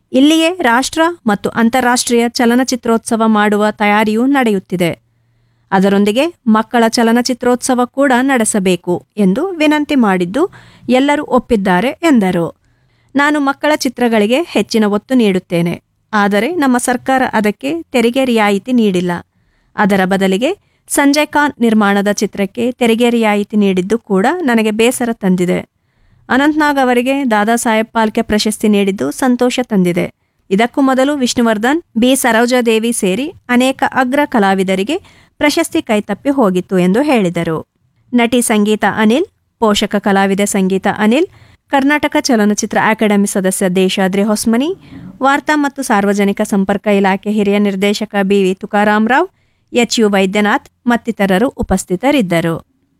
ಇಲ್ಲಿಯೇ ರಾಷ್ಟ್ರ ಮತ್ತು ಅಂತಾರಾಷ್ಟ್ರೀಯ ಚಲನಚಿತ್ರೋತ್ಸವ ಮಾಡುವ ತಯಾರಿಯೂ ನಡೆಯುತ್ತಿದೆ ಅದರೊಂದಿಗೆ ಮಕ್ಕಳ ಚಲನಚಿತ್ರೋತ್ಸವ ಕೂಡ ನಡೆಸಬೇಕು ಎಂದು ವಿನಂತಿ ಮಾಡಿದ್ದು ಎಲ್ಲರೂ ಒಪ್ಪಿದ್ದಾರೆ ಎಂದರು ನಾನು ಮಕ್ಕಳ ಚಿತ್ರಗಳಿಗೆ ಹೆಚ್ಚಿನ ಒತ್ತು ನೀಡುತ್ತೇನೆ ಆದರೆ ನಮ್ಮ ಸರ್ಕಾರ ಅದಕ್ಕೆ ತೆರಿಗೆ ರಿಯಾಯಿತಿ ನೀಡಿಲ್ಲ ಅದರ ಬದಲಿಗೆ ಸಂಜಯ್ ಖಾನ್ ನಿರ್ಮಾಣದ ಚಿತ್ರಕ್ಕೆ ತೆರಿಗೆ ರಿಯಾಯಿತಿ ನೀಡಿದ್ದು ಕೂಡ ನನಗೆ ಬೇಸರ ತಂದಿದೆ ಅನಂತ್ನಾಗ್ ಅವರಿಗೆ ದಾದಾ ಸಾಹೇಬ್ ಪಾಲ್ಕೆ ಪ್ರಶಸ್ತಿ ನೀಡಿದ್ದು ಸಂತೋಷ ತಂದಿದೆ ಇದಕ್ಕೂ ಮೊದಲು ವಿಷ್ಣುವರ್ಧನ್ ಬಿ ಸರೋಜಾದೇವಿ ಸೇರಿ ಅನೇಕ ಅಗ್ರ ಕಲಾವಿದರಿಗೆ ಪ್ರಶಸ್ತಿ ಕೈತಪ್ಪಿ ಹೋಗಿತ್ತು ಎಂದು ಹೇಳಿದರು ನಟಿ ಸಂಗೀತ ಅನಿಲ್ ಪೋಷಕ ಕಲಾವಿದೆ ಸಂಗೀತ ಅನಿಲ್ ಕರ್ನಾಟಕ ಚಲನಚಿತ್ರ ಅಕಾಡೆಮಿ ಸದಸ್ಯ ದೇಶಾದ್ರಿ ಹೊಸ್ಮನಿ ವಾರ್ತಾ ಮತ್ತು ಸಾರ್ವಜನಿಕ ಸಂಪರ್ಕ ಇಲಾಖೆ ಹಿರಿಯ ನಿರ್ದೇಶಕ B V Tukaramrao H U Vaidyanath ಮತ್ತಿತರರು ಉಪಸ್ಥಿತರಿದ್ದರು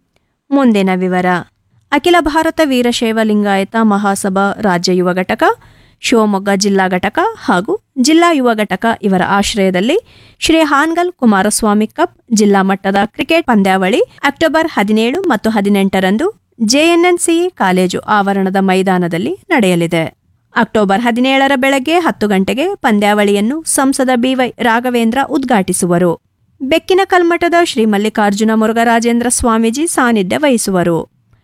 ಮುಂದಿನ ವಿವರ ಅಖಿಲ ಭಾರತ ವೀರಶೈವ ಲಿಂಗಾಯತ ಮಹಾಸಭಾ ರಾಜ್ಯ ಯುವ ಘಟಕ ಶಿವಮೊಗ್ಗ ಜಿಲ್ಲಾ ಘಟಕ ಹಾಗೂ ಜಿಲ್ಲಾ ಯುವ ಘಟಕ ಇವರ ಆಶ್ರಯದಲ್ಲಿ ಶ್ರೀ ಹಾನ್ಗಲ್ ಕುಮಾರಸ್ವಾಮಿ ಕಪ್ ಜಿಲ್ಲಾ ಮಟ್ಟದ ಕ್ರಿಕೆಟ್ ಪಂದ್ಯಾವಳಿ ಅಕ್ಟೋಬರ್ ಹದಿನೇಳು ಮತ್ತು ಹದಿನೆಂಟರಂದು ಜೆಎನ್ಎನ್ಸಿಇ ಕಾಲೇಜು ಆವರಣದ ಮೈದಾನದಲ್ಲಿ ನಡೆಯಲಿದೆ ಅಕ್ಟೋಬರ್ ಹದಿನೇಳರ ಬೆಳಗ್ಗೆ ಹತ್ತು ಗಂಟೆಗೆ ಪಂದ್ಯಾವಳಿಯನ್ನು ಸಂಸದ ಬಿವೈ ರಾಘವೇಂದ್ರ ಉದ್ಘಾಟಿಸುವರು ಬೆಕ್ಕಿನ ಕಲ್ಮಠದ ಶ್ರೀ ಮಲ್ಲಿಕಾರ್ಜುನ ಮುರುಘರಾಜೇಂದ್ರ ಸ್ವಾಮೀಜಿ ಸಾನ್ನಿಧ್ಯ ವಹಿಸುವರು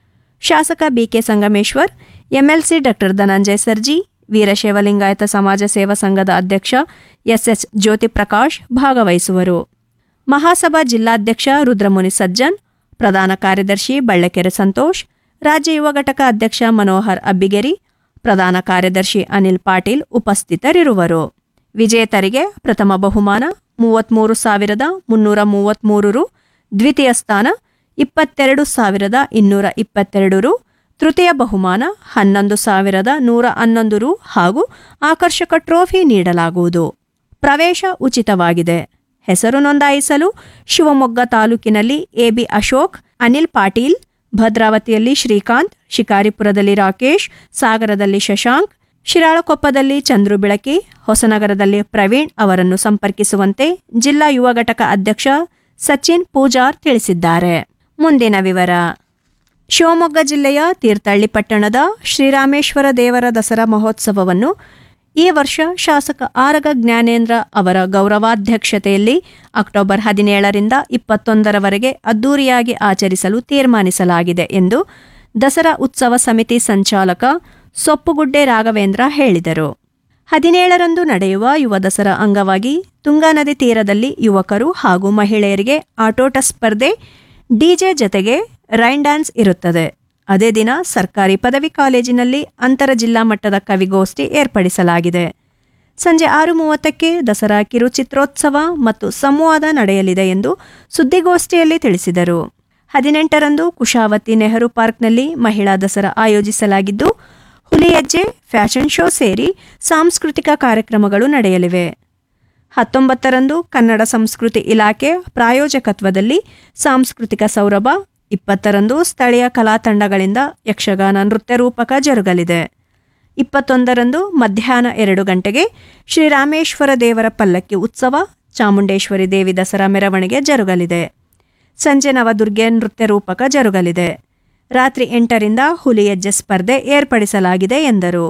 ಶಾಸಕ B K Sangameshwar MLC doctor Dhananjaya Sarji Veerashaiva Lingayata ಸಮಾಜ ಸೇವಾ ಸಂಘದ ಅಧ್ಯಕ್ಷ ಎಸ್ಎಸ್ ಜ್ಯೋತಿ ಪ್ರಕಾಶ್ ಭಾಗವಹಿಸುವರು ಮಹಾಸಭಾ ಜಿಲ್ಲಾಧ್ಯಕ್ಷ ರುದ್ರಮುನಿ ಸಜ್ಜನ್ ಪ್ರಧಾನ ಕಾರ್ಯದರ್ಶಿ ಬಳ್ಳೆಕೆರೆ ಸಂತೋಷ್ ರಾಜ್ಯ ಯುವ ಘಟಕ ಅಧ್ಯಕ್ಷ ಮನೋಹರ್ ಅಬ್ಬಿಗೆರಿ ಪ್ರಧಾನ ಕಾರ್ಯದರ್ಶಿ ಅನಿಲ್ ಪಾಟೀಲ್ ಉಪಸ್ಥಿತರಿರುವರು ವಿಜೇತರಿಗೆ ಪ್ರಥಮ ಬಹುಮಾನ ಮೂವತ್ತ್ಮೂರು ಸಾವಿರದ ಮುನ್ನೂರ ಮೂವತ್ತ್ಮೂರು ರು ದ್ವಿತೀಯ ಸ್ಥಾನ ಇಪ್ಪತ್ತೆರಡು ಸಾವಿರದ ಇನ್ನೂರ ಇಪ್ಪತ್ತೆರಡು ರು ತೃತೀಯ ಬಹುಮಾನ ಹನ್ನೊಂದು ಸಾವಿರದ ನೂರ ಹನ್ನೊಂದು ರು ಹಾಗೂ ಆಕರ್ಷಕ ಟ್ರೋಫಿ ನೀಡಲಾಗುವುದು ಪ್ರವೇಶ ಉಚಿತವಾಗಿದೆ ಹೆಸರು ನೋಂದಾಯಿಸಲು ಶಿವಮೊಗ್ಗ ತಾಲೂಕಿನಲ್ಲಿ ಎಬಿ ಅಶೋಕ್ ಅನಿಲ್ ಪಾಟೀಲ್ ಭದ್ರಾವತಿಯಲ್ಲಿ ಶ್ರೀಕಾಂತ್ ಶಿಕಾರಿಪುರದಲ್ಲಿ ರಾಕೇಶ್ ಸಾಗರದಲ್ಲಿ ಶಶಾಂಕ್ ಶಿರಾಳಕೊಪ್ಪದಲ್ಲಿ ಚಂದ್ರು ಬೆಳಕಿ ಹೊಸನಗರದಲ್ಲಿ ಪ್ರವೀಣ್ ಅವರನ್ನು ಸಂಪರ್ಕಿಸುವಂತೆ ಜಿಲ್ಲಾ ಯುವ ಘಟಕ ಅಧ್ಯಕ್ಷ ಸಚಿನ್ ಪೂಜಾರ್ ತಿಳಿಸಿದ್ದಾರೆ ಮುಂದಿನ ವಿವರ ಶಿವಮೊಗ್ಗ ಜಿಲ್ಲೆಯ ತೀರ್ಥಹಳ್ಳಿ ಪಟ್ಟಣದ ಶ್ರೀರಾಮೇಶ್ವರ ದೇವರ ದಸರಾ ಮಹೋತ್ಸವವನ್ನು ಈ ವರ್ಷ ಶಾಸಕ ಆರಗ ಜ್ಞಾನೇಂದ್ರ ಅವರ ಗೌರವಾಧ್ಯಕ್ಷತೆಯಲ್ಲಿ ಅಕ್ಟೋಬರ್ ಹದಿನೇಳರಿಂದ ಇಪ್ಪತ್ತೊಂದರವರೆಗೆ ಅದ್ದೂರಿಯಾಗಿ ಆಚರಿಸಲು ತೀರ್ಮಾನಿಸಲಾಗಿದೆ ಎಂದು ದಸರಾ ಉತ್ಸವ ಸಮಿತಿ ಸಂಚಾಲಕ ಸೊಪ್ಪುಗುಡ್ಡೆ ರಾಘವೇಂದ್ರ ಹೇಳಿದರು ಹದಿನೇಳರಂದು ನಡೆಯುವ ಯುವ ದಸರಾ ಅಂಗವಾಗಿ ತುಂಗಾ ನದಿ ತೀರದಲ್ಲಿ ಯುವಕರು ಹಾಗೂ ಮಹಿಳೆಯರಿಗೆ ಆಟೋಟ ಸ್ಪರ್ಧೆ ಡಿಜೆ ಜತೆಗೆ ರೈನ್ ಡ್ಯಾನ್ಸ್ ಇರುತ್ತದೆ ಅದೇ ದಿನ ಸರ್ಕಾರಿ ಪದವಿ ಕಾಲೇಜಿನಲ್ಲಿ ಅಂತರ ಜಿಲ್ಲಾ ಮಟ್ಟದ ಕವಿಗೋಷ್ಠಿ ಏರ್ಪಡಿಸಲಾಗಿದೆ ಸಂಜೆ ಆರು ಮೂವತ್ತಕ್ಕೆ ದಸರಾ ಕಿರುಚಿತ್ರೋತ್ಸವ ಮತ್ತು ಸಂವಾದ ನಡೆಯಲಿದೆ ಎಂದು ಸುದ್ದಿಗೋಷ್ಠಿಯಲ್ಲಿ ತಿಳಿಸಿದರು ಹದಿನೆಂಟರಂದು ಕುಶಾವತಿ ನೆಹರು ಪಾರ್ಕ್ನಲ್ಲಿ ಮಹಿಳಾ ದಸರಾ ಆಯೋಜಿಸಲಾಗಿದ್ದು ಹುಲಿಯಜ್ಜೆ ಫ್ಯಾಷನ್ ಶೋ ಸೇರಿ ಸಾಂಸ್ಕೃತಿಕ ಕಾರ್ಯಕ್ರಮಗಳು ನಡೆಯಲಿವೆ ಹತ್ತೊಂಬತ್ತರಂದು ಕನ್ನಡ ಸಂಸ್ಕೃತಿ ಇಲಾಖೆ ಪ್ರಾಯೋಜಕತ್ವದಲ್ಲಿ ಸಾಂಸ್ಕೃತಿಕ ಸೌರಭ ಇಪ್ಪತ್ತರಂದು ಸ್ಥಳೀಯ ಕಲಾ ತಂಡಗಳಿಂದ ಯಕ್ಷಗಾನ ನೃತ್ಯ ರೂಪಕ ಜರುಗಲಿದೆ ಇಪ್ಪತ್ತೊಂದರಂದು ಮಧ್ಯಾಹ್ನ ಎರಡು ಗಂಟೆಗೆ ಶ್ರೀರಾಮೇಶ್ವರ ದೇವರ ಪಲ್ಲಕ್ಕಿ ಉತ್ಸವ ಚಾಮುಂಡೇಶ್ವರಿ ದೇವಿ ದಸರಾ ಮೆರವಣಿಗೆ ಜರುಗಲಿದೆ ಸಂಜೆ ನವದುರ್ಗೆ ನೃತ್ಯ ರೂಪಕ ಜರುಗಲಿದೆ ರಾತ್ರಿ ಎಂಟರಿಂದ ಹುಲಿಯಜ್ಜೆ ಸ್ಪರ್ಧೆ ಏರ್ಪಡಿಸಲಾಗಿದೆ ಎಂದರು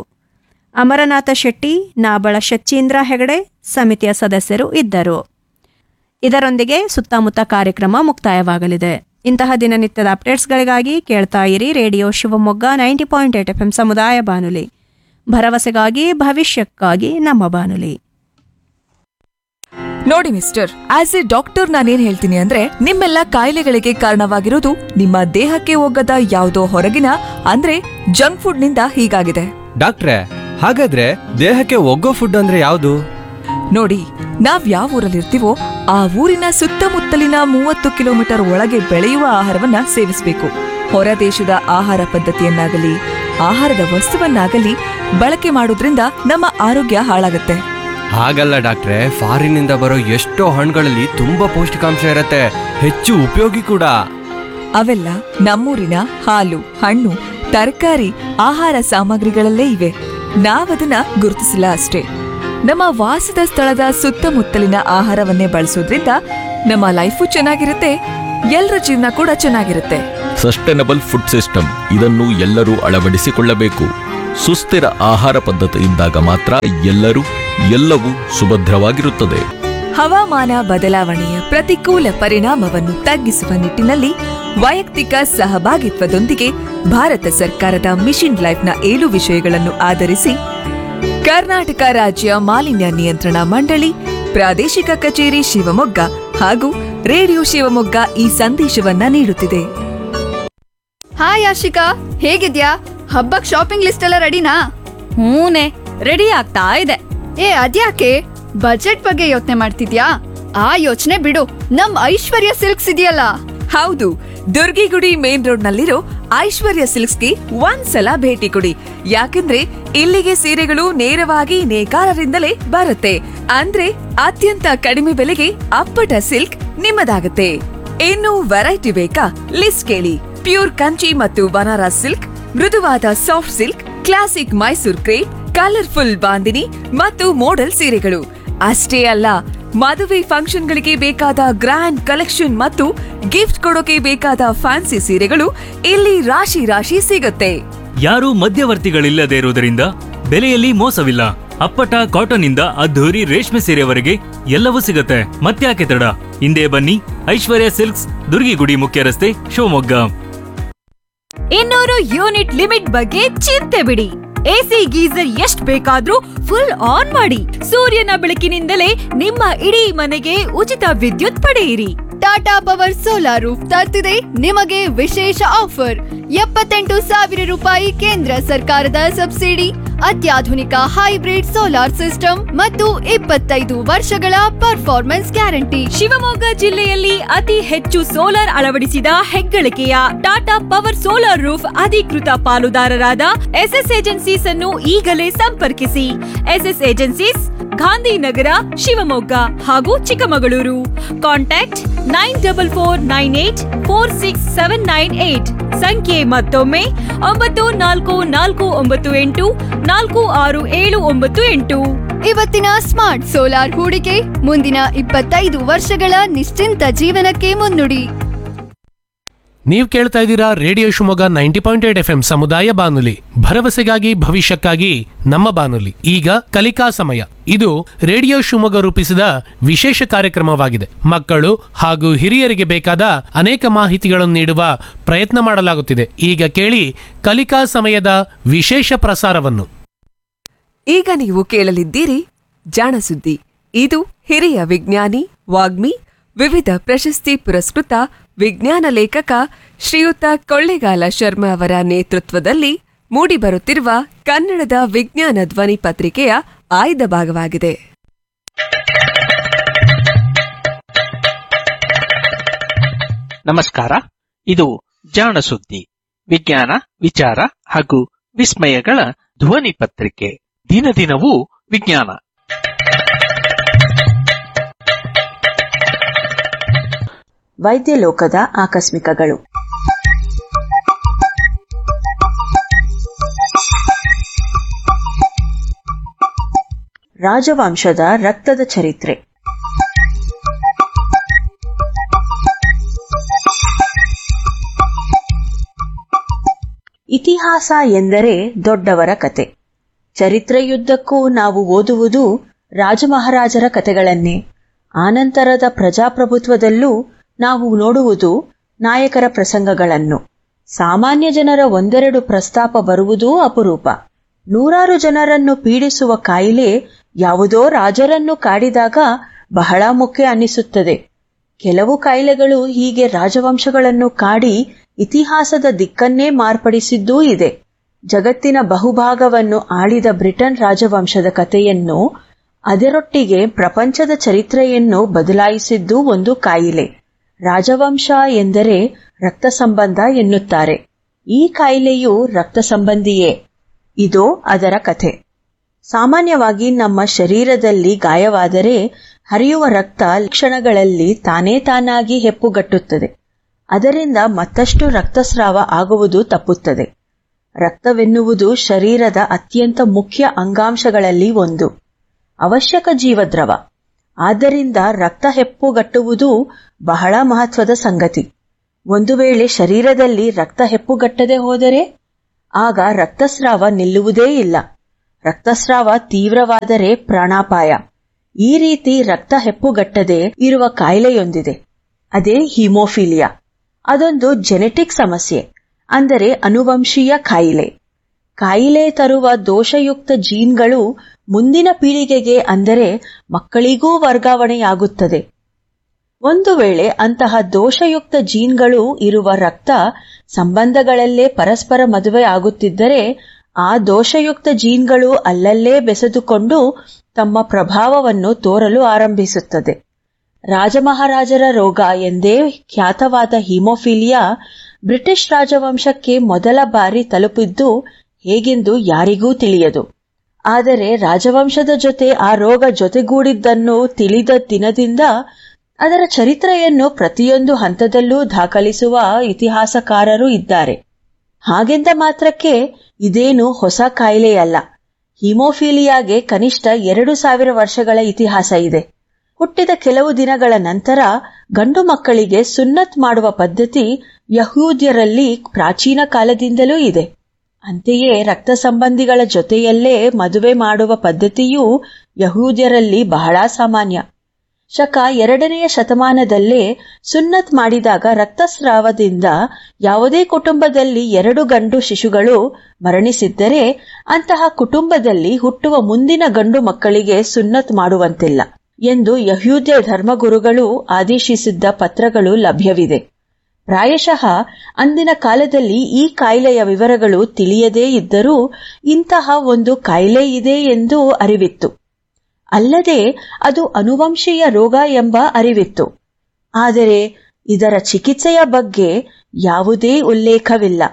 ಅಮರನಾಥ ಶೆಟ್ಟಿ ನಾಬಳ ಶಚೀಂದ್ರ ಹೆಗಡೆ ಸಮಿತಿಯ ಸದಸ್ಯರು ಇದ್ದರು ಇದರೊಂದಿಗೆ ಸುತ್ತಮುತ್ತ ಕಾರ್ಯಕ್ರಮ ಮುಕ್ತಾಯವಾಗಲಿದೆ ಇಂತಹ ದಿನನಿತ್ಯದ ಅಪ್ಡೇಟ್ಸ್ಗಳಿಗಾಗಿ ಕೇಳ್ತಾ ಇರಿ radio Shivamogga ninety point eight F M ಸಮುದಾಯ ಬಾನುಲಿ ಭರವಸೆಗಾಗಿ ಭವಿಷ್ಯಕ್ಕಾಗಿ ನಮ್ಮ ಬಾನುಲಿ ನೋಡಿ ಮಿಸ್ಟರ್ ಆಸ್ ಎ ಡಾಕ್ಟರ್ ನಾನೇನ್ ಹೇಳ್ತೀನಿ ಅಂದ್ರೆ ನಿಮ್ಮೆಲ್ಲ ಕಾಯಿಲೆಗಳಿಗೆ ಕಾರಣವಾಗಿರೋದು ನಿಮ್ಮ ದೇಹಕ್ಕೆ ಹೋಗದ ಯಾವುದೋ ಹೊರಗಿನ ಅಂದ್ರೆ ಜಂಕ್ ಫುಡ್ ನಿಂದ ಹೀಗಾಗಿದೆ ಡಾಕ್ಟ್ರೆ ಹಾಗಾದ್ರೆ ದೇಹಕ್ಕೆ ಒಗ್ಗೋ ಫುಡ್ ಅಂದ್ರೆ ಯಾವುದು ನೋಡಿ ನಾವ್ ಯಾವ ಊರಲ್ಲಿರ್ತೀವೋ ಆ ಊರಿನ ಸುತ್ತಮುತ್ತಲಿನ ಮೂವತ್ತು ಕಿಲೋಮೀಟರ್ ಒಳಗೆ ಬೆಳೆಯುವ ಆಹಾರವನ್ನ ಸೇವಿಸಬೇಕು ಹೊರ ದೇಶದ ಆಹಾರ ಪದ್ಧತಿಯನ್ನಾಗಲಿ ಆಹಾರದ ವಸ್ತುವನ್ನಾಗಲಿ ಬಳಕೆ ಮಾಡೋದ್ರಿಂದ ನಮ್ಮ ಆರೋಗ್ಯ ಹಾಳಾಗುತ್ತೆ ಹಾಗಲ್ಲ ಡಾಕ್ಟ್ರೆ ಫಾರಿನಿಂದ ಬರೋ ಎಷ್ಟೋ ಹಣ್ಣುಗಳಲ್ಲಿ ತುಂಬಾ ಪೌಷ್ಟಿಕಾಂಶ ಇರತ್ತೆ ಹೆಚ್ಚು ಉಪಯೋಗಿ ಕೂಡ ಅವೆಲ್ಲ ನಮ್ಮೂರಿನ ಹಾಲು ಹಣ್ಣು ತರಕಾರಿ ಆಹಾರ ಸಾಮಗ್ರಿಗಳಲ್ಲೇ ಇವೆ ನಾವದನ್ನ ಗುರುತಿಸಿಲ್ಲ ಅಷ್ಟೇ ನಮ್ಮ ವಾಸದ ಸ್ಥಳದ ಸುತ್ತಮುತ್ತಲಿನ ಆಹಾರವನ್ನೇ ಬಳಸೋದ್ರಿಂದ ನಮ್ಮ ಲೈಫು ಚೆನ್ನಾಗಿರುತ್ತೆ ಎಲ್ಲರ ಜೀವನ ಕೂಡ ಚೆನ್ನಾಗಿರುತ್ತೆ ಸಸ್ಟೈನಬಲ್ ಫುಡ್ ಸಿಸ್ಟಮ್ ಇದನ್ನು ಎಲ್ಲರೂ ಅಳವಡಿಸಿಕೊಳ್ಳಬೇಕು ಸುಸ್ಥಿರ ಆಹಾರ ಪದ್ಧತಿಯಿಂದಾಗ ಮಾತ್ರ ಎಲ್ಲರೂ ಎಲ್ಲವೂ ಸುಭದ್ರವಾಗಿರುತ್ತದೆ ಹವಾಮಾನ ಬದಲಾವಣೆಯ ಪ್ರತಿಕೂಲ ಪರಿಣಾಮವನ್ನು ತಗ್ಗಿಸುವ ನಿಟ್ಟಿನಲ್ಲಿ ವೈಯಕ್ತಿಕ ಸಹಭಾಗಿತ್ವದೊಂದಿಗೆ ಭಾರತ ಸರ್ಕಾರದ ಮಿಷನ್ ಲೈಫ್ನ ಏಳು ವಿಷಯಗಳನ್ನು ಆಧರಿಸಿ ಕರ್ನಾಟಕ ರಾಜ್ಯ ಮಾಲಿನ್ಯ ನಿಯಂತ್ರಣ ಮಂಡಳಿ ಪ್ರಾದೇಶಿಕ ಕಚೇರಿ ಶಿವಮೊಗ್ಗ ಹಾಗೂ ರೇಡಿಯೋ ಶಿವಮೊಗ್ಗ ಈ ಸಂದೇಶವನ್ನ ನೀಡುತ್ತಿದೆ ಹಾಯ್ ಆಶಿಕಾ ಹೇಗಿದ್ಯಾ ಹಬ್ಬಕ್ ಶಾಪಿಂಗ್ ಲಿಸ್ಟ್ ಎಲ್ಲ ರೆಡಿನಾ ಹೂನೆ ರೆಡಿ ಆಗ್ತಾ ಇದೆ ಏ ಅದ್ಯಾಕೆ ಬಜೆಟ್ ಬಗ್ಗೆ ಯೋಚನೆ ಮಾಡ್ತಿದ್ಯಾ ಆ ಯೋಚನೆ ಬಿಡು ನಮ್ ಐಶ್ವರ್ಯ ಸಿಲ್ಕ್ಸ್ ಇದೆಯಲ್ಲ ಹೌದು ದುರ್ಗಿಗುಡಿ ಮೇನ್ ರೋಡ್ ನಲ್ಲಿರೋ ಐಶ್ವರ್ಯ ಸಿಲ್ಕ್ಸ್ಗೆ ಒಂದ್ಸಲ ಭೇಟಿ ಕೊಡಿ ಯಾಕಂದ್ರೆ ಇಲ್ಲಿಗೆ ಸೀರೆಗಳು ನೇರವಾಗಿ ನೇಕಾರರಿಂದಲೇ ಬರುತ್ತೆ ಅಂದ್ರೆ ಅತ್ಯಂತ ಕಡಿಮೆ ಬೆಲೆಗೆ ಅಪ್ಪಟ ಸಿಲ್ಕ್ ನಿಮ್ಮದಾಗುತ್ತೆ ಇನ್ನು ವೆರೈಟಿ ಬೇಕಾ ಲಿಸ್ಟ್ ಕೇಳಿ ಪ್ಯೂರ್ ಕಂಚಿ ಮತ್ತು ಬನಾರಸ್ ಸಿಲ್ಕ್ ಮೃದುವಾದ soft silk classic Mysore crepe colourful bandhani ಮತ್ತು ಮೋಡಲ್ ಸೀರೆಗಳು ಅಷ್ಟೇ ಅಲ್ಲ ಮದುವೆ ಫಂಕ್ಷನ್ಗಳಿಗೆ ಬೇಕಾದ ಗ್ರ್ಯಾಂಡ್ ಕಲೆಕ್ಷನ್ ಮತ್ತು ಗಿಫ್ಟ್ ಕೊಡೋಕೆ ಬೇಕಾದ ಫ್ಯಾನ್ಸಿ ಸೀರೆಗಳು ಇಲ್ಲಿ ರಾಶಿ ರಾಶಿ ಸಿಗುತ್ತೆ ಯಾರೂ ಮಧ್ಯವರ್ತಿಗಳಿಲ್ಲದೆ ಇರುವುದರಿಂದ ಬೆಲೆಯಲ್ಲಿ ಮೋಸವಿಲ್ಲ ಅಪ್ಪಟ ಕಾಟನ್ ಇಂದ ಅದ್ಧೂರಿ ರೇಷ್ಮೆ ಸೀರೆವರೆಗೆ ಎಲ್ಲವೂ ಸಿಗುತ್ತೆ ಮತ್ತ್ಯಾಕೆ ತಡ ಹಿಂದೆ ಬನ್ನಿ ಐಶ್ವರ್ಯ ಸಿಲ್ಕ್ಸ್ ದುರ್ಗಿಗುಡಿ ಮುಖ್ಯ ರಸ್ತೆ ಶಿವಮೊಗ್ಗ ಇನ್ನೂರು ಯೂನಿಟ್ ಲಿಮಿಟ್ ಬಗ್ಗೆ ಚಿಂತೆ ಬಿಡಿ ಎಸಿ ಗೀಸರ್ ಎಷ್ಟ್ ಬೇಕಾದ್ರೂ ಫುಲ್ ಆನ್ ಮಾಡಿ ಸೂರ್ಯನ ಬೆಳಕಿನಿಂದಲೇ ನಿಮ್ಮ ಇಡೀ ಮನೆಗೆ ಉಚಿತ ವಿದ್ಯುತ್ ಪಡೆಯಿರಿ ಟಾಟಾ ಪವರ್ ಸೋಲಾರ್ ರೂಫ್ ತರ್ತಿದೆ ನಿಮಗೆ ವಿಶೇಷ ಆಫರ್ ಎಪ್ಪತ್ತೆಂಟು ಸಾವಿರ ರೂಪಾಯಿ ಕೇಂದ್ರ ಸರ್ಕಾರದ ಸಬ್ಸಿಡಿ ಅತ್ಯಾಧುನಿಕ ಹೈಬ್ರಿಡ್ ಸೋಲಾರ್ ಸಿಸ್ಟಮ್ ಮತ್ತು ಇಪ್ಪತ್ತೈದು ವರ್ಷಗಳ ಪರ್ಫಾರ್ಮೆನ್ಸ್ ಗ್ಯಾರಂಟಿ ಶಿವಮೊಗ್ಗ ಜಿಲ್ಲೆಯಲ್ಲಿ ಅತಿ ಹೆಚ್ಚು ಸೋಲಾರ್ ಅಳವಡಿಸಿದ ಹೆಗ್ಗಳಿಕೆಯ ಟಾಟಾ ಪವರ್ ಸೋಲಾರ್ ರೂಫ್ ಅಧಿಕೃತ ಪಾಲುದಾರರಾದ ಎಸ್ಎಸ್ ಏಜೆನ್ಸೀಸ್ ಅನ್ನು ಈಗಲೇ ಸಂಪರ್ಕಿಸಿ ಎಸ್ಎಸ್ ಏಜೆನ್ಸೀಸ್ ಗಾಂಧಿನಗರ ಶಿವಮೊಗ್ಗ ಹಾಗೂ Chikkamagaluru contact nine double four nine eight four six seven nine eight ಸಂಖ್ಯೆ ಮತ್ತೊಮ್ಮೆ ಒಂಬತ್ತು ನಾಲ್ಕು ನಾಲ್ಕು ಒಂಬತ್ತು ಎಂಟು ನಾಲ್ಕು ಆರು ಏಳು ಒಂಬತ್ತು ಎಂಟು ಇವತ್ತಿನ ಸ್ಮಾರ್ಟ್ ಸೋಲಾರ್ ಹೂಡಿಕೆ ಮುಂದಿನ ಇಪ್ಪತ್ತೈದು ವರ್ಷಗಳ ನಿಶ್ಚಿಂತ ಜೀವನಕ್ಕೆ ಮುನ್ನುಡಿ ನೀವು ಕೇಳ್ತಾ ಇದ್ದೀರಾ radio Shivamogga ninety point eight F M ಸಮುದಾಯ ಬಾನುಲಿ ಭರವಸೆಗಾಗಿ ಭವಿಷ್ಯಕ್ಕಾಗಿ ನಮ್ಮ ಬಾನುಲಿ ಈಗ ಕಲಿಕಾ ಸಮಯ ಇದು ರೇಡಿಯೋ ಶಿವಮೊಗ್ಗ ರೂಪಿಸಿದ ವಿಶೇಷ ಕಾರ್ಯಕ್ರಮವಾಗಿದೆ ಮಕ್ಕಳು ಹಾಗೂ ಹಿರಿಯರಿಗೆ ಬೇಕಾದ ಅನೇಕ ಮಾಹಿತಿಗಳನ್ನು ನೀಡುವ ಪ್ರಯತ್ನ ಮಾಡಲಾಗುತ್ತಿದೆ ಈಗ ಕೇಳಿ ಕಲಿಕಾ ಸಮಯದ ವಿಶೇಷ ಪ್ರಸಾರವನ್ನು ಈಗ ನೀವು ಕೇಳಲಿದ್ದೀರಿ ಜಾಣಸುದ್ದಿ ಇದು ಹಿರಿಯ ವಿಜ್ಞಾನಿ ವಾಗ್ಮಿ ವಿವಿಧ ಪ್ರಶಸ್ತಿ ಪುರಸ್ಕೃತ ವಿಜ್ಞಾನ ಲೇಖಕ ಶ್ರೀಯುತ ಕೊಳ್ಳೇಗಾಲ ಶರ್ಮಾ ಅವರ ನೇತೃತ್ವದಲ್ಲಿ ಮೂಡಿಬರುತ್ತಿರುವ ಕನ್ನಡದ ವಿಜ್ಞಾನ ಧ್ವನಿ ಪತ್ರಿಕೆಯ ಆಯ್ದ ಭಾಗವಾಗಿದೆ ನಮಸ್ಕಾರ ಇದು ಜಾಣ ಸುದ್ದಿ ವಿಜ್ಞಾನ ವಿಚಾರ ಹಾಗೂ ವಿಸ್ಮಯಗಳ ಧ್ವನಿ ಪತ್ರಿಕೆ ದಿನ ದಿನವೂ ವಿಜ್ಞಾನ ವೈದ್ಯ ಲೋಕದ ಆಕಸ್ಮಿಕಗಳು ರಾಜವಂಶದ ರಕ್ತದ ಚರಿತ್ರೆ ಇತಿಹಾಸ ಎಂದರೆ ದೊಡ್ಡವರ ಕತೆ ಚರಿತ್ರೆಯುದ್ದಕ್ಕೂ ನಾವು ಓದುವುದು ರಾಜಮಹಾರಾಜರ ಕತೆಗಳನ್ನೇ ಆನಂತರದ ಪ್ರಜಾಪ್ರಭುತ್ವದಲ್ಲೂ ನಾವು ನೋಡುವುದು ನಾಯಕರ ಪ್ರಸಂಗಗಳನ್ನು ಸಾಮಾನ್ಯ ಜನರ ಒಂದೆರಡು ಪ್ರಸ್ತಾಪ ಬರುವುದೂ ಅಪರೂಪ ನೂರಾರು ಜನರನ್ನು ಪೀಡಿಸುವ ಕಾಯಿಲೆ ಯಾವುದೋ ರಾಜರನ್ನು ಕಾಡಿದಾಗ ಬಹಳ ಮುಖ್ಯ ಅನ್ನಿಸುತ್ತದೆ ಕೆಲವು ಕಾಯಿಲೆಗಳು ಹೀಗೆ ರಾಜವಂಶಗಳನ್ನು ಕಾಡಿ ಇತಿಹಾಸದ ದಿಕ್ಕನ್ನೇ ಮಾರ್ಪಡಿಸಿದ್ದೂ ಇದೆ ಜಗತ್ತಿನ ಬಹುಭಾಗವನ್ನು ಆಳಿದ ಬ್ರಿಟನ್ ರಾಜವಂಶದ ಕಥೆಯನ್ನು ಅದರೊಟ್ಟಿಗೆ ಪ್ರಪಂಚದ ಚರಿತ್ರೆಯನ್ನು ಬದಲಾಯಿಸಿದ್ದು ಒಂದು ಕಾಯಿಲೆ ರಾಜವಂಶ ಎಂದರೆ ರಕ್ತ ಸಂಬಂಧ ಎನ್ನುತ್ತಾರೆ ಈ ಕಾಯಿಲೆಯು ರಕ್ತ ಸಂಬಂಧಿಯೇ ಇದೋ ಅದರ ಕಥೆ ಸಾಮಾನ್ಯವಾಗಿ ನಮ್ಮ ಶರೀರದಲ್ಲಿ ಗಾಯವಾದರೆ ಹರಿಯುವ ರಕ್ತ ಕ್ಷಣಗಳಲ್ಲಿ ತಾನೇ ತಾನಾಗಿ ಹೆಪ್ಪುಗಟ್ಟುತ್ತದೆ ಅದರಿಂದ ಮತ್ತಷ್ಟು ರಕ್ತಸ್ರಾವ ಆಗುವುದು ತಪ್ಪುತ್ತದೆ ರಕ್ತವೆನ್ನುವುದು ಶರೀರದ ಅತ್ಯಂತ ಮುಖ್ಯ ಅಂಗಾಂಶಗಳಲ್ಲಿ ಒಂದು ಅವಶ್ಯಕ ಜೀವದ್ರವ ಆದ್ದರಿಂದ ರಕ್ತ ಹೆಪ್ಪುಗಟ್ಟುವುದು ಬಹಳ ಮಹತ್ವದ ಸಂಗತಿ ಒಂದು ವೇಳೆ ಶರೀರದಲ್ಲಿ ರಕ್ತ ಹೆಪ್ಪುಗಟ್ಟದೆ ಹೋದರೆ ಆಗ ರಕ್ತಸ್ರಾವ ನಿಲ್ಲುವುದೇ ಇಲ್ಲ ರಕ್ತಸ್ರಾವ ತೀವ್ರವಾದರೆ ಪ್ರಾಣಾಪಾಯ ಈ ರೀತಿ ರಕ್ತ ಹೆಪ್ಪುಗಟ್ಟದೆ ಇರುವ ಕಾಯಿಲೆಯೊಂದಿದೆ ಅದೇ ಹಿಮೋಫಿಲಿಯಾ ಅದೊಂದು ಜೆನೆಟಿಕ್ ಸಮಸ್ಯೆ ಅಂದರೆ ಅನುವಂಶೀಯ ಕಾಯಿಲೆ ಕಾಯಿಲೆ ತರುವ ದೋಷಯುಕ್ತ ಜೀನ್ಗಳು ಮುಂದಿನ ಪೀಳಿಗೆಗೆ ಅಂದರೆ ಮಕ್ಕಳಿಗೂ ವರ್ಗಾವಣೆಯಾಗುತ್ತದೆ ಒಂದು ವೇಳೆ ಅಂತಹ ದೋಷಯುಕ್ತ ಜೀನ್ಗಳು ಇರುವ ರಕ್ತ ಸಂಬಂಧಗಳಲ್ಲೇ ಪರಸ್ಪರ ಮದುವೆ ಆಗುತ್ತಿದ್ದರೆ ಆ ದೋಷಯುಕ್ತ ಜೀನ್ಗಳು ಅಲ್ಲಲ್ಲೇ ಬೆಸೆದುಕೊಂಡು ತಮ್ಮ ಪ್ರಭಾವವನ್ನು ತೋರಲು ಆರಂಭಿಸುತ್ತದೆ ರಾಜಮಹಾರಾಜರ ರೋಗ ಎಂದೇ ಖ್ಯಾತವಾದ ಹಿಮೋಫಿಲಿಯಾ ಬ್ರಿಟಿಷ್ ರಾಜವಂಶಕ್ಕೆ ಮೊದಲ ಬಾರಿ ತಲುಪಿದ್ದು ಹೇಗೆಂದು ಯಾರಿಗೂ ತಿಳಿಯದು ಆದರೆ ರಾಜವಂಶದ ಜೊತೆ ಆ ರೋಗ ಜೊತೆಗೂಡಿದ್ದನ್ನು ತಿಳಿದ ದಿನದಿಂದ ಅದರ ಚರಿತ್ರೆಯನ್ನು ಪ್ರತಿಯೊಂದು ಹಂತದಲ್ಲೂ ದಾಖಲಿಸುವ ಇತಿಹಾಸಕಾರರು ಇದ್ದಾರೆ ಹಾಗೆಂದ ಮಾತ್ರಕ್ಕೆ ಇದೇನು ಹೊಸ ಕಾಯಿಲೆಯಲ್ಲ ಹಿಮೋಫೀಲಿಯಾಗೆ ಕನಿಷ್ಠ ಎರಡು ಸಾವಿರ ವರ್ಷಗಳ ಇತಿಹಾಸ ಇದೆ ಹುಟ್ಟಿದ ಕೆಲವು ದಿನಗಳ ನಂತರ ಗಂಡು ಮಕ್ಕಳಿಗೆ ಸುನ್ನತ್ ಮಾಡುವ ಪದ್ಧತಿ ಯಹೂದ್ಯರಲ್ಲಿ ಪ್ರಾಚೀನ ಕಾಲದಿಂದಲೂ ಇದೆ ಅಂತೆಯೇ ರಕ್ತ ಸಂಬಂಧಿಗಳ ಜೊತೆಯಲ್ಲೇ ಮದುವೆ ಮಾಡುವ ಪದ್ಧತಿಯೂ ಯಹೂದ್ಯರಲ್ಲಿ ಬಹಳ ಸಾಮಾನ್ಯ ಶಕ ಎರಡನೆಯ ಶತಮಾನದಲ್ಲೇ ಸುನ್ನತ್ ಮಾಡಿದಾಗ ರಕ್ತಸ್ರಾವದಿಂದ ಯಾವುದೇ ಕುಟುಂಬದಲ್ಲಿ ಎರಡು ಗಂಡು ಶಿಶುಗಳು ಮರಣಿಸಿದ್ದರೆ ಅಂತಹ ಕುಟುಂಬದಲ್ಲಿ ಹುಟ್ಟುವ ಮುಂದಿನ ಗಂಡು ಮಕ್ಕಳಿಗೆ ಸುನ್ನತ್ ಮಾಡುವಂತಿಲ್ಲ ಎಂದು ಯಹೂದ್ಯ ಧರ್ಮಗುರುಗಳು ಆದೇಶಿಸಿದ್ದ ಪತ್ರಗಳು ಲಭ್ಯವಿದೆ ಪ್ರಾಯಶಃ ಅಂದಿನ ಕಾಲದಲ್ಲಿ ಈ ಕಾಯಿಲೆಯ ವಿವರಗಳು ತಿಳಿಯದೇ ಇದ್ದರೂ ಇಂತಹ ಒಂದು ಕಾಯಿಲೆ ಇದೆ ಎಂದು ಅರಿವಿತ್ತು ಅಲ್ಲದೆ ಅದು ಅನುವಂಶೀಯ ರೋಗ ಎಂಬ ಅರಿವಿತ್ತು ಆದರೆ ಇದರ ಚಿಕಿತ್ಸೆಯ ಬಗ್ಗೆ ಯಾವುದೇ ಉಲ್ಲೇಖವಿಲ್ಲ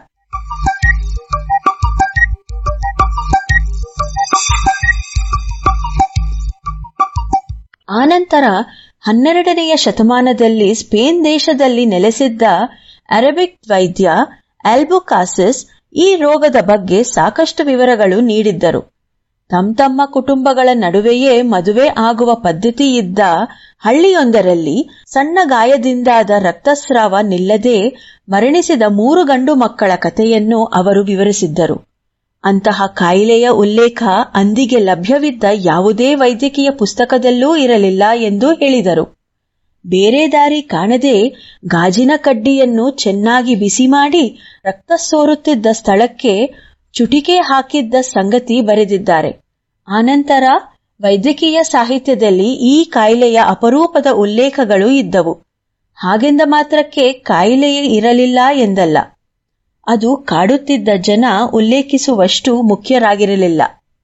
ಆನಂತರ ಹನ್ನೆರಡನೆಯ ಶತಮಾನದಲ್ಲಿ ಸ್ಪೇನ್ ದೇಶದಲ್ಲಿ ನೆಲೆಸಿದ್ದ ಅರಬಿಕ್ ವೈದ್ಯ ಆಲ್ಬುಕಾಸಿಸ್ ಈ ರೋಗದ ಬಗ್ಗೆ ಸಾಕಷ್ಟು ವಿವರಗಳು ನೀಡಿದ್ದರು ತಮ್ಮ ತಮ್ಮ ಕುಟುಂಬಗಳ ನಡುವೆಯೇ ಮದುವೆ ಆಗುವ ಪದ್ಧತಿ ಇದ್ದ ಹಳ್ಳಿಯೊಂದರಲ್ಲಿ ಸಣ್ಣ ಗಾಯದಿಂದಾದ ರಕ್ತಸ್ರಾವ ನಿಲ್ಲದೆ ಮರಣಿಸಿದ ಮೂರು ಗಂಡು ಮಕ್ಕಳ ಕಥೆಯನ್ನು ಅವರು ವಿವರಿಸಿದ್ದರು ಅಂತಹ ಕಾಯಿಲೆಯ ಉಲ್ಲೇಖ ಅಂದಿಗೆ ಲಭ್ಯವಿದ್ದ ಯಾವುದೇ ವೈದ್ಯಕೀಯ ಪುಸ್ತಕದಲ್ಲೂ ಇರಲಿಲ್ಲ ಎಂದು ಹೇಳಿದರು ಬೇರೆ ದಾರಿ ಕಾಣದೆ ಗಾಜಿನ ಕಡ್ಡಿಯನ್ನು ಚೆನ್ನಾಗಿ ಬಿಸಿ ಮಾಡಿ ರಕ್ತ ಸೋರುತ್ತಿದ್ದ ಸ್ಥಳಕ್ಕೆ ಚುಟಿಕೆ ಹಾಕಿದ್ದ ಸಂಗತಿ ಬರೆದಿದ್ದಾರೆ ಆನಂತರ ವೈದ್ಯಕೀಯ ಸಾಹಿತ್ಯದಲ್ಲಿ ಈ ಕಾಯಿಲೆಯ ಅಪರೂಪದ ಉಲ್ಲೇಖಗಳು ಇದ್ದವು ಹಾಗೆಂದ ಮಾತ್ರಕ್ಕೆ ಕಾಯಿಲೆಯೇ ಇರಲಿಲ್ಲ ಎಂದಲ್ಲ ಅದು ಕಾಡುತ್ತಿದ್ದ ಜನ ಉಲ್ಲೇಖಿಸುವಷ್ಟು ಮುಖ್ಯರಾಗಿರಲಿಲ್ಲ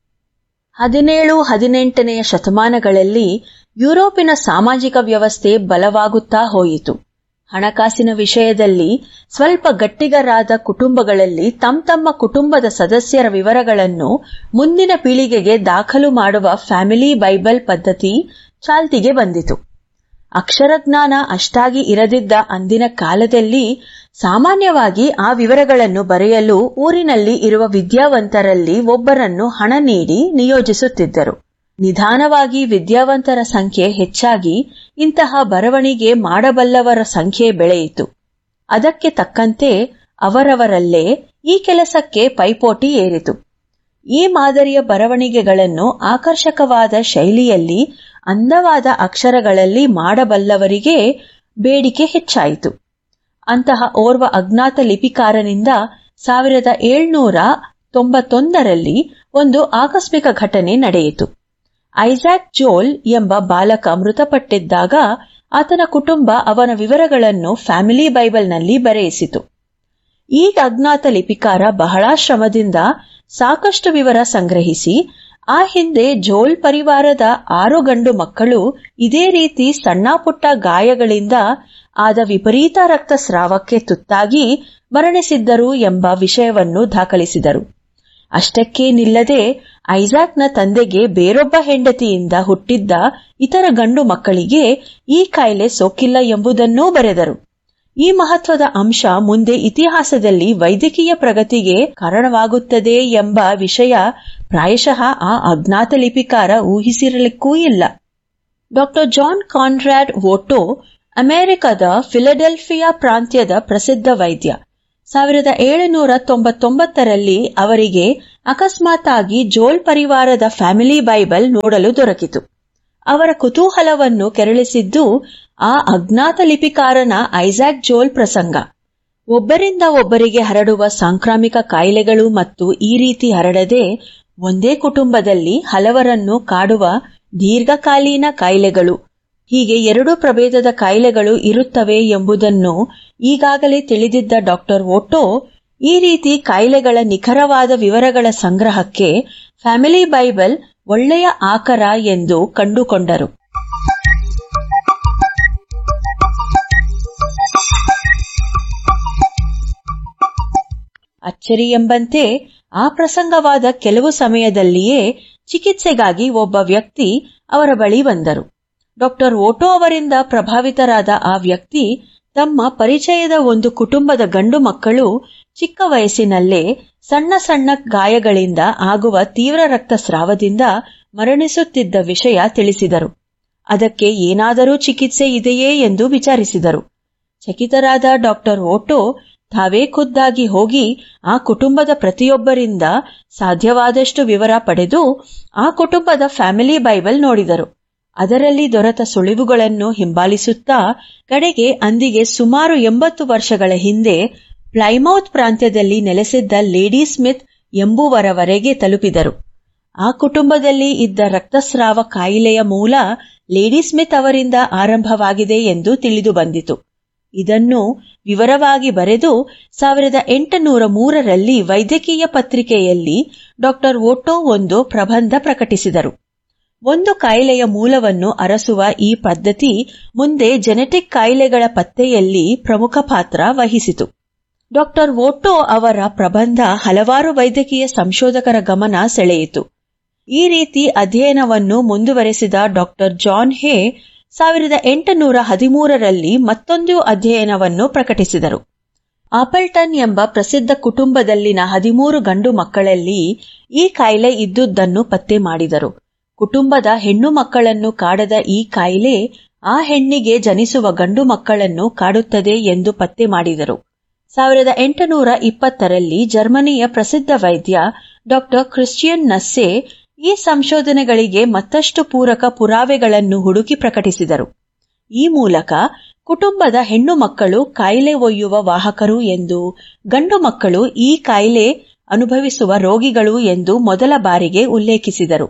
ಹದಿನೇಳು ಹದಿನೆಂಟನೆಯ ಶತಮಾನಗಳಲ್ಲಿ ಯುರೋಪಿನ ಸಾಮಾಜಿಕ ವ್ಯವಸ್ಥೆ ಬಲವಾಗುತ್ತಾ ಹೋಯಿತು ಹಣಕಾಸಿನ ವಿಷಯದಲ್ಲಿ ಸ್ವಲ್ಪ ಗಟ್ಟಿಗರಾದ ಕುಟುಂಬಗಳಲ್ಲಿ ತಮ್ಮ ತಮ್ಮ ಕುಟುಂಬದ ಸದಸ್ಯರ ವಿವರಗಳನ್ನು ಮುಂದಿನ ಪೀಳಿಗೆಗೆ ದಾಖಲು ಮಾಡುವ ಫ್ಯಾಮಿಲಿ ಬೈಬಲ್ ಪದ್ಧತಿ ಚಾಲ್ತಿಗೆ ಬಂದಿತು ಅಕ್ಷರಜ್ಞಾನ ಅಷ್ಟಾಗಿ ಇರದಿದ್ದ ಅಂದಿನ ಕಾಲದಲ್ಲಿ ಸಾಮಾನ್ಯವಾಗಿ ಆ ವಿವರಗಳನ್ನು ಬರೆಯಲು ಊರಿನಲ್ಲಿ ಇರುವ ವಿದ್ಯಾವಂತರಲ್ಲಿ ಒಬ್ಬರನ್ನು ಹಣ ನೀಡಿ ನಿಯೋಜಿಸುತ್ತಿದ್ದರು ನಿಧಾನವಾಗಿ ವಿದ್ಯಾವಂತರ ಸಂಖ್ಯೆ ಹೆಚ್ಚಾಗಿ ಇಂತಹ ಬರವಣಿಗೆ ಮಾಡಬಲ್ಲವರ ಸಂಖ್ಯೆ ಬೆಳೆಯಿತು ಅದಕ್ಕೆ ತಕ್ಕಂತೆ ಅವರವರಲ್ಲೇ ಈ ಕೆಲಸಕ್ಕೆ ಪೈಪೋಟಿ ಏರಿತು ಈ ಮಾದರಿಯ ಬರವಣಿಗೆಗಳನ್ನು ಆಕರ್ಷಕವಾದ ಶೈಲಿಯಲ್ಲಿ ಅಂದವಾದ ಅಕ್ಷರಗಳಲ್ಲಿ ಮಾಡಬಲ್ಲವರಿಗೆ ಬೇಡಿಕೆ ಹೆಚ್ಚಾಯಿತು ಅಂತಹ ಓರ್ವ ಅಜ್ಞಾತ ಲಿಪಿಕಾರನಿಂದ ಸಾವಿರದ ಏಳ್ನೂರ ತೊಂಬತ್ತೊಂದರಲ್ಲಿ ಒಂದು ಆಕಸ್ಮಿಕ ಘಟನೆ ನಡೆಯಿತು ಐಸಾಕ್ ಜೋಲ್ ಎಂಬ ಬಾಲಕ ಮೃತಪಟ್ಟಿದ್ದಾಗ ಆತನ ಕುಟುಂಬ ಅವನ ವಿವರಗಳನ್ನು ಫ್ಯಾಮಿಲಿ ಬೈಬಲ್ನಲ್ಲಿ ಬರೆಯಿಸಿತು ಈ ಅಜ್ಞಾತ ಲಿಪಿಕಾರ ಬಹಳ ಶ್ರಮದಿಂದ ಸಾಕಷ್ಟು ವಿವರ ಸಂಗ್ರಹಿಸಿ ಆ ಹಿಂದೆ ಜೋಲ್ ಪರಿವಾರದ ಆರು ಗಂಡು ಮಕ್ಕಳು ಇದೇ ರೀತಿ ಸಣ್ಣ ಪುಟ್ಟ ಗಾಯಗಳಿಂದ ಆದ ವಿಪರೀತ ರಕ್ತಸ್ರಾವಕ್ಕೆ ತುತ್ತಾಗಿ ಮರಣಿಸಿದ್ದರು ಎಂಬ ವಿಷಯವನ್ನು ದಾಖಲಿಸಿದರು ಅಷ್ಟಕ್ಕೇ ನಿಲ್ಲದೆ ಐಸಾಕ್ನ ತಂದೆಗೆ ಬೇರೊಬ್ಬ ಹೆಂಡತಿಯಿಂದ ಹುಟ್ಟಿದ್ದ ಇತರ ಗಂಡು ಮಕ್ಕಳಿಗೆ ಈ ಕಾಯಿಲೆ ಸೋಕಿಲ್ಲ ಎಂಬುದನ್ನೂ ಬರೆದರು ಈ ಮಹತ್ವದ ಅಂಶ ಮುಂದೆ ಇತಿಹಾಸದಲ್ಲಿ ವೈದ್ಯಕೀಯ ಪ್ರಗತಿಗೆ ಕಾರಣವಾಗುತ್ತದೆ ಎಂಬ ವಿಷಯ ಪ್ರಾಯಶಃ ಆ ಅಜ್ಞಾತ ಲಿಪಿಕಾರ ಊಹಿಸಿರಲಿಕ್ಕೂ ಇಲ್ಲ ಡಾಕ್ಟರ್ ಜಾನ್ ಕಾನ್ರಾಡ್ ವೋಟೋ ಅಮೆರಿಕದ ಫಿಲಡೆಲ್ಫಿಯಾ ಪ್ರಾಂತ್ಯದ ಪ್ರಸಿದ್ಧ ವೈದ್ಯ ಸಾವಿರದ ಏಳುನೂರ ತೊಂಬತ್ತೊಂಬತ್ತರಲ್ಲಿ ಅವರಿಗೆ ಅಕಸ್ಮಾತ್ತಾಗಿ ಜೋಲ್ ಪರಿವಾರದ ಫ್ಯಾಮಿಲಿ ಬೈಬಲ್ ನೋಡಲು ದೊರಕಿತು ಅವರ ಕುತೂಹಲವನ್ನು ಕೆರಳಿಸಿದ್ದು ಆ ಅಜ್ಞಾತ ಲಿಪಿಕಾರನ ಐಸಾಕ್ ಜೋಲ್ ಪ್ರಸಂಗ ಒಬ್ಬರಿಂದ ಒಬ್ಬರಿಗೆ ಹರಡುವ ಸಾಂಕ್ರಾಮಿಕ ಕಾಯಿಲೆಗಳು ಮತ್ತು ಈ ರೀತಿ ಹರಡದೆ ಒಂದೇ ಕುಟುಂಬದಲ್ಲಿ ಹಲವರನ್ನು ಕಾಡುವ ದೀರ್ಘಕಾಲೀನ ಕಾಯಿಲೆಗಳು ಹೀಗೆ ಎರಡು ಪ್ರಭೇದದ ಕಾಯಿಲೆಗಳು ಇರುತ್ತವೆ ಎಂಬುದನ್ನು ಈಗಾಗಲೇ ತಿಳಿದಿದ್ದ ಡಾಕ್ಟರ್ ಓಟೋ ಈ ರೀತಿ ಕಾಯಿಲೆಗಳ ನಿಖರವಾದ ವಿವರಗಳ ಸಂಗ್ರಹಕ್ಕೆ ಫ್ಯಾಮಿಲಿ ಬೈಬಲ್ ಒಳ್ಳೆಯ ಆಕರ ಎಂದು ಕಂಡುಕೊಂಡರು ಅಚ್ಚರಿ ಎಂಬಂತೆ ಆ ಪ್ರಸಂಗವಾದ ಕೆಲವು ಸಮಯದಲ್ಲಿಯೇ ಚಿಕಿತ್ಸೆಗಾಗಿ ಒಬ್ಬ ವ್ಯಕ್ತಿ ಅವರ ಬಳಿ ಬಂದರು ಡಾಕ್ಟರ್ ಓಟೋ ಅವರಿಂದ ಪ್ರಭಾವಿತರಾದ ಆ ವ್ಯಕ್ತಿ ತಮ್ಮ ಪರಿಚಯದ ಒಂದು ಕುಟುಂಬದ ಗಂಡು ಮಕ್ಕಳು ಚಿಕ್ಕ ವಯಸ್ಸಿನಲ್ಲೇ ಸಣ್ಣ ಸಣ್ಣ ಗಾಯಗಳಿಂದ ಆಗುವ ತೀವ್ರ ರಕ್ತಸ್ರಾವದಿಂದ ಮರಣಿಸುತ್ತಿದ್ದ ವಿಷಯ ತಿಳಿಸಿದರು ಅದಕ್ಕೆ ಏನಾದರೂ ಚಿಕಿತ್ಸೆ ಇದೆಯೇ ಎಂದು ವಿಚಾರಿಸಿದರು ಚಕಿತರಾದ ಡಾಕ್ಟರ್ ಓಟೋ ತಾವೇ ಖುದ್ದಾಗಿ ಹೋಗಿ ಆ ಕುಟುಂಬದ ಪ್ರತಿಯೊಬ್ಬರಿಂದ ಸಾಧ್ಯವಾದಷ್ಟು ವಿವರ ಪಡೆದು ಆ ಕುಟುಂಬದ ಫ್ಯಾಮಿಲಿ ಬೈಬಲ್ ನೋಡಿದರು ಅದರಲ್ಲಿ ದೊರೆತ ಸುಳಿವುಗಳನ್ನು ಹಿಂಬಾಲಿಸುತ್ತಾ ಕಡೆಗೆ ಅಂದಿಗೆ ಸುಮಾರು ಎಂಬತ್ತು ವರ್ಷಗಳ ಹಿಂದೆ ಪ್ಲೈಮೌತ್ ಪ್ರಾಂತ್ಯದಲ್ಲಿ ನೆಲೆಸಿದ್ದ ಲೇಡಿ ಸ್ಮಿತ್ ಎಂಬುವರವರೆಗೆ ತಲುಪಿದರು ಆ ಕುಟುಂಬದಲ್ಲಿ ಇದ್ದ ರಕ್ತಸ್ರಾವ ಕಾಯಿಲೆಯ ಮೂಲ ಲೇಡಿ ಸ್ಮಿತ್ ಅವರಿಂದ ಆರಂಭವಾಗಿದೆ ಎಂದು ತಿಳಿದು ಬಂದಿತು ಇದನ್ನು ವಿವರವಾಗಿ ಬರೆದು ಸಾವಿರದ ಎಂಟುನೂರ ಮೂರರಲ್ಲಿ ವೈದ್ಯಕೀಯ ಪತ್ರಿಕೆಯಲ್ಲಿ ಡಾಕ್ಟರ್ ಓಟೋ ಒಂದು ಪ್ರಬಂಧ ಪ್ರಕಟಿಸಿದರು ಒಂದು ಕಾಯಿಲೆಯ ಮೂಲವನ್ನು ಅರಸುವ ಈ ಪದ್ಧತಿ ಮುಂದೆ ಜೆನೆಟಿಕ್ ಕಾಯಿಲೆಗಳ ಪತ್ತೆಯಲ್ಲಿ ಪ್ರಮುಖ ಪಾತ್ರ ವಹಿಸಿತು ಡಾಕ್ಟರ್ ಓಟೋ ಅವರ ಪ್ರಬಂಧ ಹಲವಾರು ವೈದ್ಯಕೀಯ ಸಂಶೋಧಕರ ಗಮನ ಸೆಳೆಯಿತು ಈ ರೀತಿ ಅಧ್ಯಯನವನ್ನು ಮುಂದುವರೆಸಿದ ಡಾಕ್ಟರ್ ಜಾನ್ ಹೇ ಸಾವಿರದ ಎಂಟುನೂರ ಹದಿಮೂರರಲ್ಲಿ ಮತ್ತೊಂದು ಅಧ್ಯಯನವನ್ನು ಪ್ರಕಟಿಸಿದರು ಆಪಲ್ಟನ್ ಎಂಬ ಪ್ರಸಿದ್ಧ ಕುಟುಂಬದಲ್ಲಿನ ಹದಿಮೂರು ಗಂಡು ಮಕ್ಕಳಲ್ಲಿ ಈ ಕಾಯಿಲೆ ಇದ್ದುದನ್ನು ಪತ್ತೆ ಮಾಡಿದರು ಕುಟುಂಬದ ಹೆಣ್ಣು ಮಕ್ಕಳನ್ನು ಕಾಡದ ಈ ಕಾಯಿಲೆ ಆ ಹೆಣ್ಣಿಗೆ ಜನಿಸುವ ಗಂಡು ಮಕ್ಕಳನ್ನು ಕಾಡುತ್ತದೆ ಎಂದು ಪತ್ತೆ ಮಾಡಿದರು ಸಾವಿರದ ಎಂಟುನೂರ ಇಪ್ಪತ್ತರಲ್ಲಿ ಜರ್ಮನಿಯ ಪ್ರಸಿದ್ಧ ವೈದ್ಯ ಡಾಕ್ಟರ್ ಕ್ರಿಶ್ಚಿಯನ್ ನಸ್ಸೆ ಈ ಸಂಶೋಧನೆಗಳಿಗೆ ಮತ್ತಷ್ಟು ಪೂರಕ ಪುರಾವೆಗಳನ್ನು ಹುಡುಕಿ ಪ್ರಕಟಿಸಿದರು ಈ ಮೂಲಕ ಕುಟುಂಬದ ಹೆಣ್ಣು ಮಕ್ಕಳು ಕಾಯಿಲೆ ಒಯ್ಯುವ ವಾಹಕರು ಎಂದು ಗಂಡು ಮಕ್ಕಳು ಈ ಕಾಯಿಲೆ ಅನುಭವಿಸುವ ರೋಗಿಗಳು ಎಂದು ಮೊದಲ ಬಾರಿಗೆ ಉಲ್ಲೇಖಿಸಿದರು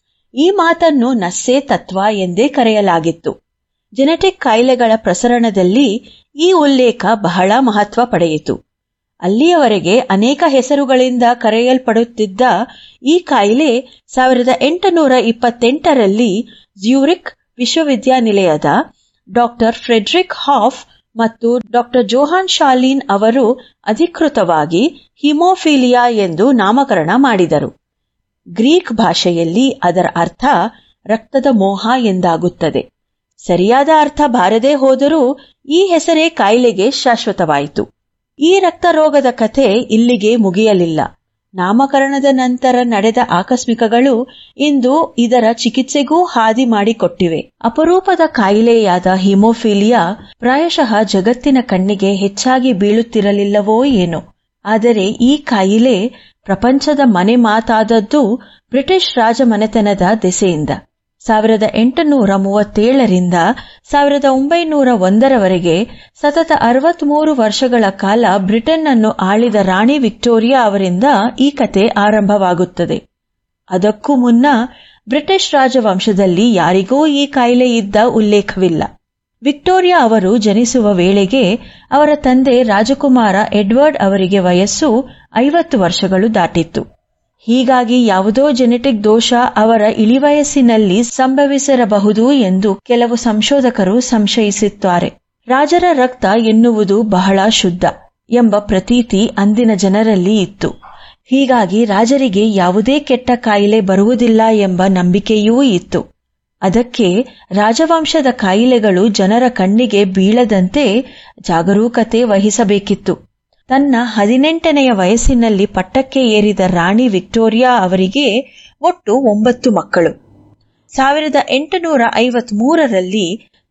ಈ ಮಾತನ್ನು ನಸ್ಸೆ ತತ್ವ ಎಂದೇ ಕರೆಯಲಾಗಿತ್ತು ಜೆನೆಟಿಕ್ ಕಾಯಿಲೆಗಳ ಪ್ರಸರಣದಲ್ಲಿ ಈ ಉಲ್ಲೇಖ ಬಹಳ ಮಹತ್ವ ಪಡೆಯಿತು ಅಲ್ಲಿಯವರೆಗೆ ಅನೇಕ ಹೆಸರುಗಳಿಂದ ಕರೆಯಲ್ಪಡುತ್ತಿದ್ದ ಈ ಕಾಯಿಲೆ ಸಾವಿರದ ಎಂಟುನೂರ ಇಪ್ಪತ್ತೆಂಟರಲ್ಲಿ ಜ್ಯೂರಿಕ್ ವಿಶ್ವವಿದ್ಯಾನಿಲಯದ ಡಾಕ್ಟರ್ ಫ್ರೆಡ್ರಿಕ್ ಹಾಫ್ ಮತ್ತು ಡಾಕ್ಟರ್ ಜೋಹಾನ್ ಶಾಲೀನ್ ಅವರು ಅಧಿಕೃತವಾಗಿ ಹಿಮೋಫಿಲಿಯಾ ಎಂದು ನಾಮಕರಣ ಮಾಡಿದರು ಗ್ರೀಕ್ ಭಾಷೆಯಲ್ಲಿ ಅದರ ಅರ್ಥ ರಕ್ತದ ಮೋಹ ಎಂದಾಗುತ್ತದೆ ಸರಿಯಾದ ಅರ್ಥ ಬಾರದೇ ಹೋದರೂ ಈ ಹೆಸರೇ ಕಾಯಿಲೆಗೆ ಶಾಶ್ವತವಾಯಿತು ಈ ರಕ್ತರೋಗದ ಕಥೆ ಇಲ್ಲಿಗೆ ಮುಗಿಯಲಿಲ್ಲ ನಾಮಕರಣದ ನಂತರ ನಡೆದ ಆಕಸ್ಮಿಕಗಳು ಇಂದು ಇದರ ಚಿಕಿತ್ಸೆಗೂ ಹಾದಿ ಮಾಡಿಕೊಟ್ಟಿವೆ ಅಪರೂಪದ ಕಾಯಿಲೆಯಾದ ಹಿಮೋಫಿಲಿಯಾ ಪ್ರಾಯಶಃ ಜಗತ್ತಿನ ಕಣ್ಣಿಗೆ ಹೆಚ್ಚಾಗಿ ಬೀಳುತ್ತಿರಲಿಲ್ಲವೋ ಏನೋ ಆದರೆ ಈ ಕಾಯಿಲೆ ಪ್ರಪಂಚದ ಮನೆ ಮಾತಾದದ್ದು ಬ್ರಿಟಿಷ್ ರಾಜಮನೆತನದ ದೆಸೆಯಿಂದ ಸಾವಿರದ ಎಂಟುನೂರ ಮೂವತ್ತೇಳರಿಂದ ಸಾವಿರದ ಒಂಬೈನೂರ ಒಂದರವರೆಗೆ ಸತತ ಅರವತ್ಮೂರು ವರ್ಷಗಳ ಕಾಲ ಬ್ರಿಟನ್ ಅನ್ನು ಆಳಿದ ರಾಣಿ ವಿಕ್ಟೋರಿಯಾ ಅವರಿಂದ ಈ ಕತೆ ಆರಂಭವಾಗುತ್ತದೆ ಅದಕ್ಕೂ ಮುನ್ನ ಬ್ರಿಟಿಷ್ ರಾಜವಂಶದಲ್ಲಿ ಯಾರಿಗೂ ಈ ಕಾಯಿಲೆ ಇದ್ದ ಉಲ್ಲೇಖವಿಲ್ಲ ವಿಕ್ಟೋರಿಯಾ ಅವರು ಜನಿಸುವ ವೇಳೆಗೆ ಅವರ ತಂದೆ ರಾಜಕುಮಾರ ಎಡ್ವರ್ಡ್ ಅವರಿಗೆ ವಯಸ್ಸು ಐವತ್ತು ವರ್ಷಗಳು ದಾಟಿತ್ತು ಹೀಗಾಗಿ ಯಾವುದೋ ಜೆನೆಟಿಕ್ ದೋಷ ಅವರ ಇಳಿವಯಸ್ಸಿನಲ್ಲಿ ಸಂಭವಿಸಿರಬಹುದು ಎಂದು ಕೆಲವು ಸಂಶೋಧಕರು ಸಂಶಯಿಸುತ್ತಾರೆ ರಾಜರ ರಕ್ತ ಎನ್ನುವುದು ಬಹಳ ಶುದ್ಧ ಎಂಬ ಪ್ರತೀತಿ ಅಂದಿನ ಜನರಲ್ಲಿ ಇತ್ತು ಹೀಗಾಗಿ ರಾಜರಿಗೆ ಯಾವುದೇ ಕೆಟ್ಟ ಕಾಯಿಲೆ ಬರುವುದಿಲ್ಲ ಎಂಬ ನಂಬಿಕೆಯೂ ಇತ್ತು ಅದಕ್ಕೆ ರಾಜವಂಶದ ಕಾಯಿಲೆಗಳು ಜನರ ಕಣ್ಣಿಗೆ ಬೀಳದಂತೆ ಜಾಗರೂಕತೆ ವಹಿಸಬೇಕಿತ್ತು ತನ್ನ ಹದಿನೆಂಟನೆಯ ವಯಸ್ಸಿನಲ್ಲಿ ಪಟ್ಟಕ್ಕೆ ಏರಿದ ರಾಣಿ ವಿಕ್ಟೋರಿಯಾ ಅವರಿಗೆ ಒಟ್ಟು ಒಂಬತ್ತು ಮಕ್ಕಳು ಸಾವಿರದ ಎಂಟುನೂರ ಐವತ್ಮೂರರಲ್ಲಿ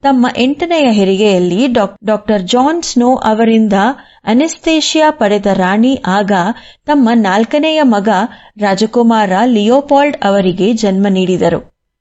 ತಮ್ಮ ಎಂಟನೆಯ ಹೆರಿಗೆಯಲ್ಲಿ ಡಾಕ್ಟರ್ ಜಾನ್ ಸ್ನೋ ಅವರಿಂದ ಅನೆಸ್ತೇಷಿಯಾ ಪಡೆದ ರಾಣಿ ಆಗ ತಮ್ಮ ನಾಲ್ಕನೆಯ ಮಗ ರಾಜಕುಮಾರ ಲಿಯೋಪಾಲ್ಡ್ ಅವರಿಗೆ ಜನ್ಮ ನೀಡಿದರು